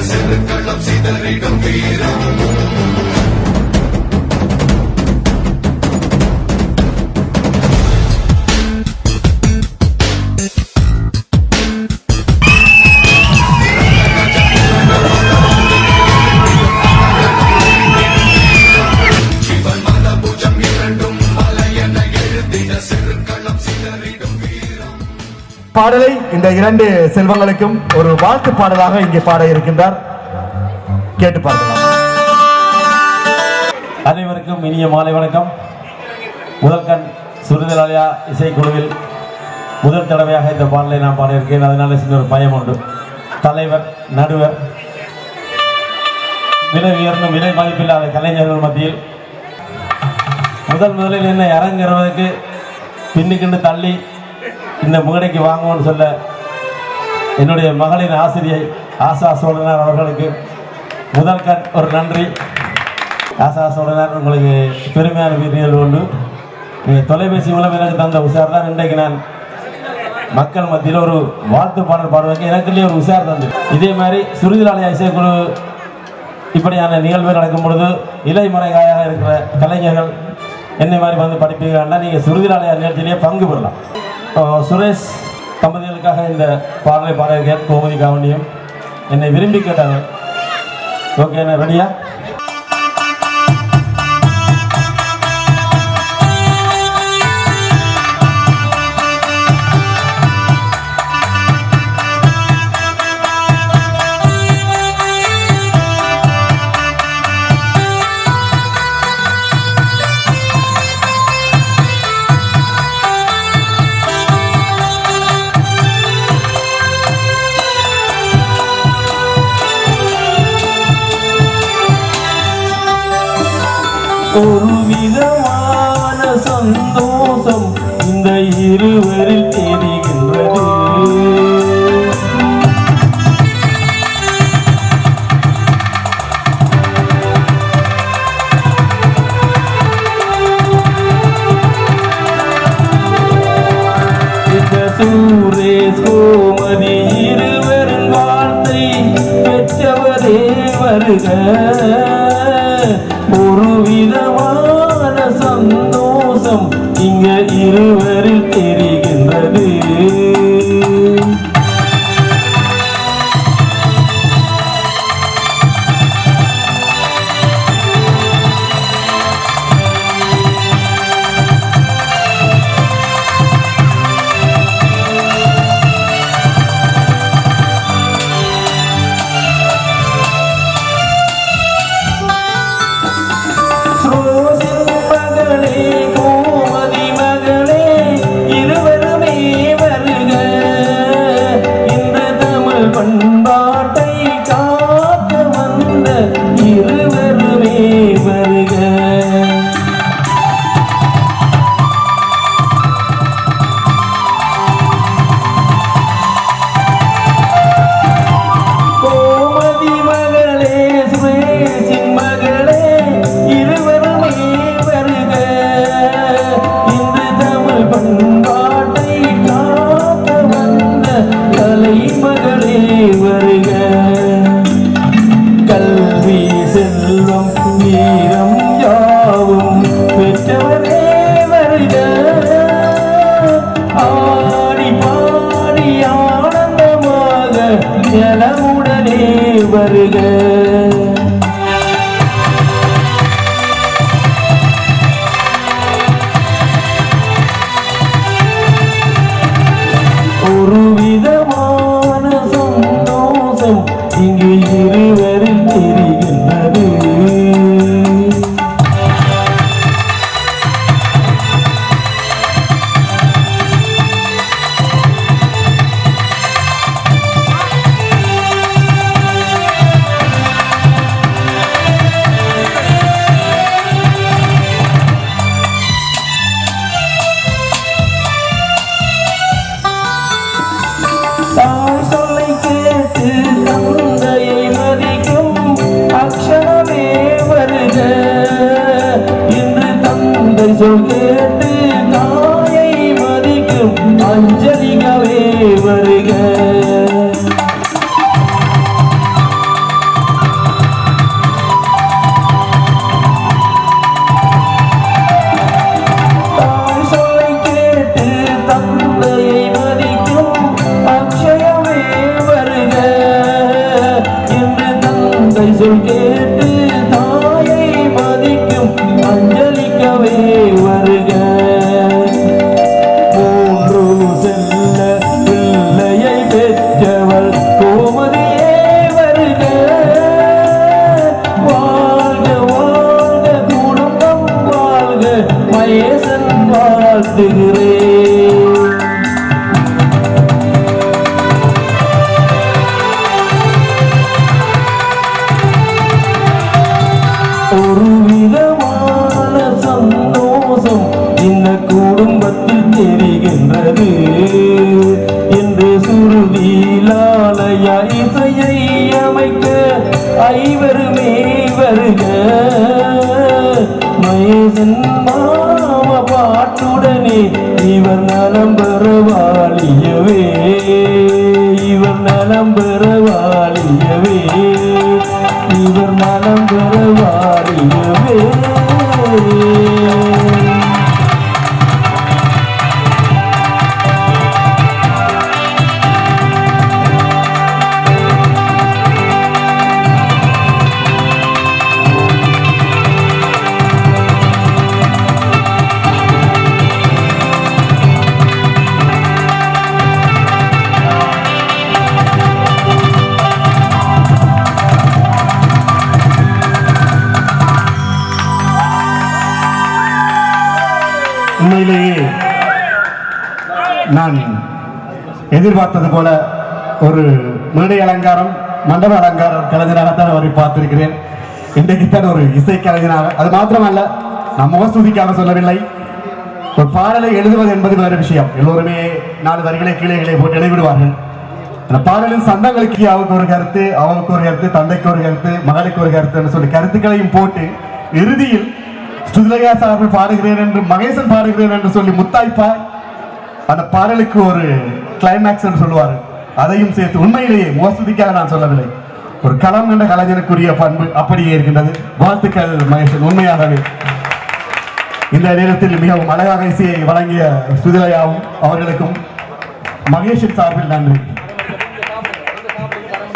செருக்களம் சிதறிடும் வீரம் இவன் மதபுஜம் இரண்டும் மலையென எழுதின செருக்களம் சிதறிடும் வீரம் பாடலை இந்த இரண்டு செல்வங்களுக்கும் ஒரு வாழ்த்து பாடலாக இங்கே பாட இருக்கின்றார் கேட்டு பார்க்கலாம் அனைவருக்கும் இனிய மாலை வணக்கம் முதல் கண் சுருதலாலயா இசைக்குழுவில் முதல் தடவையாக இந்த பாடலை நான் பாடியிருக்கேன் அதனால சின்ன ஒரு பயம் உண்டு தலைவர் நடுவர் விலை உயர்ந்த விலை மதிப்பில்லாத கலைஞர்கள் மத்தியில் முதல் முதலில் என்னை அரங்கிறதுக்கு பின்னுக்கிண்டு தள்ளி இந்த முகடைக்கு வாங்குவோன்னு சொல்ல என்னுடைய மகளின் ஆசிரியை ஆசா சோழனார் அவர்களுக்கு முதல் கண் ஒரு நன்றி ஆசா சோழனார் உங்களுக்கு பெருமையான வீடியல் உண்டு நீங்கள் தொலைபேசி மூலம் எனக்கு தந்த உஷார் தான் இன்றைக்கு நான் மக்கள் மத்தியில் ஒரு வாழ்த்து பாடல் பாடுவதற்கு எனக்குள்ளே ஒரு உஷார் தந்து இதே மாதிரி சுருதிலாலய இசைக்குழு இப்படியான நிகழ்வு நடக்கும் பொழுது இலைமறைகாயாக இருக்கிற கலைஞர்கள் என்னை மாதிரி வந்து படிப்பீங்கன்னா நீங்கள் சுருதிலாலய நிகழ்ச்சியிலேயே பங்கு பெறலாம் இப்போ சுரேஷ் தம்பதிகளுக்காக இந்த பாடலை பாட இருக்கேன் கோமதி காவண்டியும் என்னை விரும்பி கேட்டாங்க ஓகே என்ன ரெடியா ஒரு விதமான சந்தோஷம் இந்த இருவரில் தெரிகின்றது இந்த சூரேஷ் கோமதி இருவரின் வார்த்தை பெற்றவரே வருக ஒரு விதமான சந்தோஷம் இங்க இருவரில் தெரிகின்றது ரோசின் மகளே கோமதி மகளே இருவருமே வருக இந்த தமிழ் பண்பாட்டை காக்க வந்த இருவருமே வருக கோமதி மகளே சுரேஷின் மகளே இருவருமே வருக இன்று தமிழ் பண்பாட்டை காக்க வந்த கலை மகளே வருக கல்வி செல்வம் வீரம் யாவும் பெற்றவரே வருக ஆடி பாடி ஆனந்தமாக ஜலமுடனே வருக ஒரு விதமான சந்தோஷம் இங்கு இருவரில் தெரிகின்றது தாய் சொல்லை கேட்டு தந்தையை மதிக்கும் அக்ஷரமே வருக இன்று தந்தை சொல் கேட்டு தாயை மதிக்கும் அஞ்சலிகவே வருக கேட்டு தாயை மதிக்கும் அஞ்சலிக்கவே வருக மூன்று செல்ல பிள்ளையை பெற்றவள் கோமதியே வருக வாழ்க வாழ்க குடும்பம் வாழ்க மகேசன் வாழ்த்துகிறேன் ஒரு விதமான சந்தோஷம் இந்த குடும்பத்தில் தெரிகின்றது என்று சுருதியிலாலய இசையை அமைக்க ஐவருமே வருக மகேசன் மாம பாட்டுடனே இவர் நலம் பெற வாழியவே இவர் நலம் பெற வாழியவே இவர் நலம் பெற வாழியவே உண்மையிலேயே நான் எதிர்பார்த்தது போல ஒரு மேடை அலங்காரம் மண்டப அலங்காரம் கலைஞராகத்தான் அவரை பார்த்திருக்கிறேன் இன்றைக்கு தான் ஒரு இசை கலைஞராக அது மாத்திரமல்ல நான் முகஸ்துதிக்காக சொல்லவில்லை ஒரு பாடலை எழுதுவது என்பது வேறு விஷயம் எல்லோருமே நாலு வரிகளை கீழே கீழே போட்டு எழுதிவிடுவார்கள் அந்த பாடலின் சந்தங்களுக்கு அவருக்கு ஒரு கருத்து அவருக்கு ஒரு கருத்து தந்தைக்கு ஒரு கருத்து மகளுக்கு ஒரு கருத்து சொல்லி கருத்துக்களையும் போட்டு இறுதியில் சுதிலகா சார்கள் பாடுகிறேன் என்று மகேசன் பாடுகிறேன் என்று சொல்லி முத்தாய்ப்பாய் அந்த பாடலுக்கு ஒரு கிளைமேக்ஸ் என்று சொல்லுவார் அதையும் சேர்த்து உண்மையிலேயே மோசடிக்காக நான் சொல்லவில்லை ஒரு களம் என்ற கலைஞனுக்குரிய பண்பு அப்படியே இருக்கின்றது வாழ்த்துக்கள் மகேசன் உண்மையாகவே இந்த நேரத்தில் மிகவும் அழகாக இசையை வழங்கிய சுதிலயாவும் அவர்களுக்கும் மகேஷின் சார்பில் நன்றி